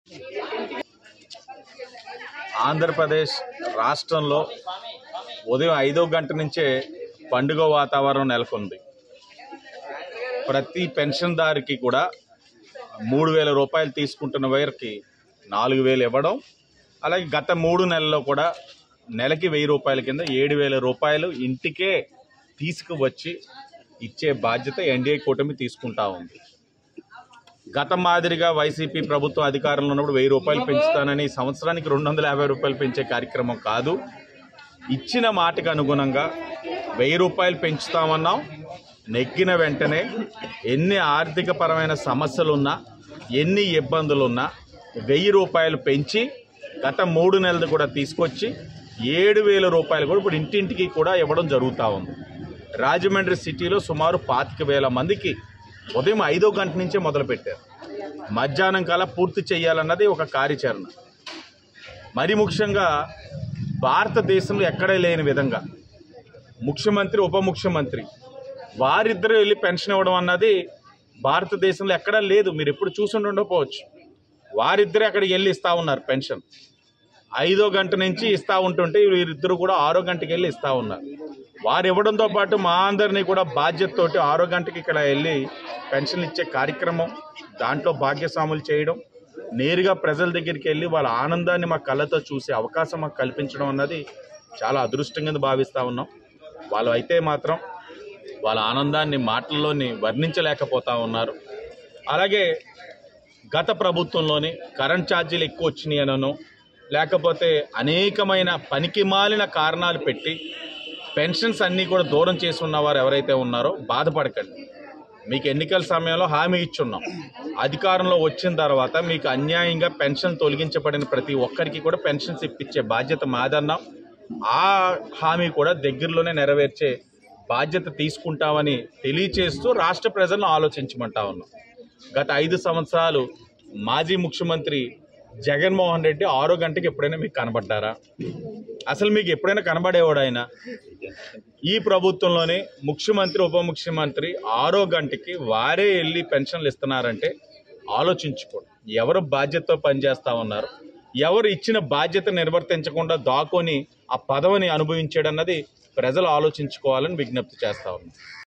ఆంధ్రప్రదేశ్ రాష్ట్రంలో ఉదయం ఐదో గంట నుంచే పండుగ వాతావరణం నెలకొంది ప్రతి పెన్షన్దారికి కూడా మూడు వేల రూపాయలు తీసుకుంటున్న వారికి నాలుగు వేలు ఇవ్వడం అలాగే గత మూడు నెలల్లో కూడా నెలకి వెయ్యి రూపాయల కింద ఏడు వేల రూపాయలు ఇంటికే తీసుకువచ్చి ఇచ్చే బాధ్యత ఎన్డీఏ కూటమి తీసుకుంటా ఉంది గత మాదిరిగా వైసీపీ ప్రభుత్వం అధికారంలో ఉన్నప్పుడు వెయ్యి రూపాయలు పెంచుతానని సంవత్సరానికి రెండు వందల యాభై రూపాయలు పెంచే కార్యక్రమం కాదు ఇచ్చిన మాటకు అనుగుణంగా వెయ్యి రూపాయలు పెంచుతామన్నాం నెగ్గిన వెంటనే ఎన్ని ఆర్థిక పరమైన సమస్యలున్నా ఎన్ని ఇబ్బందులున్నా వెయ్యి రూపాయలు పెంచి గత మూడు నెలలు కూడా తీసుకొచ్చి ఏడు వేల రూపాయలు కూడా ఇప్పుడు ఇంటింటికి కూడా ఇవ్వడం జరుగుతూ ఉంది రాజమండ్రి సిటీలో సుమారు పాతిక వేల మందికి ఉదయం ఐదో గంట నుంచే మొదలుపెట్టారు మధ్యాహ్నం కల్లా పూర్తి చేయాలన్నది ఒక కార్యాచరణ మరి ముఖ్యంగా భారతదేశంలో ఎక్కడే లేని విధంగా ముఖ్యమంత్రి ఉప ముఖ్యమంత్రి వారిద్దరూ వెళ్ళి పెన్షన్ ఇవ్వడం అన్నది భారతదేశంలో ఎక్కడా లేదు మీరు ఎప్పుడు చూసి ఉండకపోవచ్చు వారిద్దరే అక్కడికి వెళ్ళి ఇస్తా ఉన్నారు పెన్షన్ ఐదో గంట నుంచి ఇస్తా ఉంటుంటే వీరిద్దరు కూడా ఆరో గంటకి వెళ్ళి ఇస్తా ఉన్నారు వారు ఇవ్వడంతో పాటు మా అందరినీ కూడా బాధ్యతతోటి ఆరో గంటకి ఇక్కడ వెళ్ళి పెన్షన్ ఇచ్చే కార్యక్రమం దాంట్లో భాగ్యస్వాములు చేయడం నేరుగా ప్రజల దగ్గరికి వెళ్ళి వాళ్ళ ఆనందాన్ని మా కళ్ళతో చూసే అవకాశం మాకు కల్పించడం అన్నది చాలా అదృష్టంగా భావిస్తూ ఉన్నాం వాళ్ళు అయితే మాత్రం వాళ్ళ ఆనందాన్ని మాటల్లోని వర్ణించలేకపోతా ఉన్నారు అలాగే గత ప్రభుత్వంలోని కరెంట్ ఛార్జీలు ఎక్కువ వచ్చినాయి అనను లేకపోతే అనేకమైన పనికి మాలిన కారణాలు పెట్టి పెన్షన్స్ అన్నీ కూడా దూరం చేసి ఉన్నవారు ఎవరైతే ఉన్నారో బాధపడకండి మీకు ఎన్నికల సమయంలో హామీ ఇచ్చున్నాం అధికారంలో వచ్చిన తర్వాత మీకు అన్యాయంగా పెన్షన్ తొలగించబడిన ప్రతి ఒక్కరికి కూడా పెన్షన్స్ ఇప్పించే బాధ్యత మాదన్నాం ఆ హామీ కూడా దగ్గరలోనే నెరవేర్చే బాధ్యత తీసుకుంటామని తెలియచేస్తూ రాష్ట్ర ప్రజలను ఆలోచించమంటా ఉన్నాం గత ఐదు సంవత్సరాలు మాజీ ముఖ్యమంత్రి జగన్మోహన్ రెడ్డి ఆరో గంటకి ఎప్పుడైనా మీకు కనబడ్డారా అసలు మీకు ఎప్పుడైనా కనబడేవాడు ఆయన ఈ ప్రభుత్వంలోనే ముఖ్యమంత్రి ఉప ముఖ్యమంత్రి ఆరో గంటకి వారే వెళ్ళి పెన్షన్లు ఇస్తున్నారంటే ఆలోచించుకోండి ఎవరు బాధ్యతతో పనిచేస్తా ఉన్నారు ఎవరు ఇచ్చిన బాధ్యత నిర్వర్తించకుండా దాకొని ఆ పదవిని అనుభవించాడన్నది ప్రజలు ఆలోచించుకోవాలని విజ్ఞప్తి చేస్తా ఉన్నాం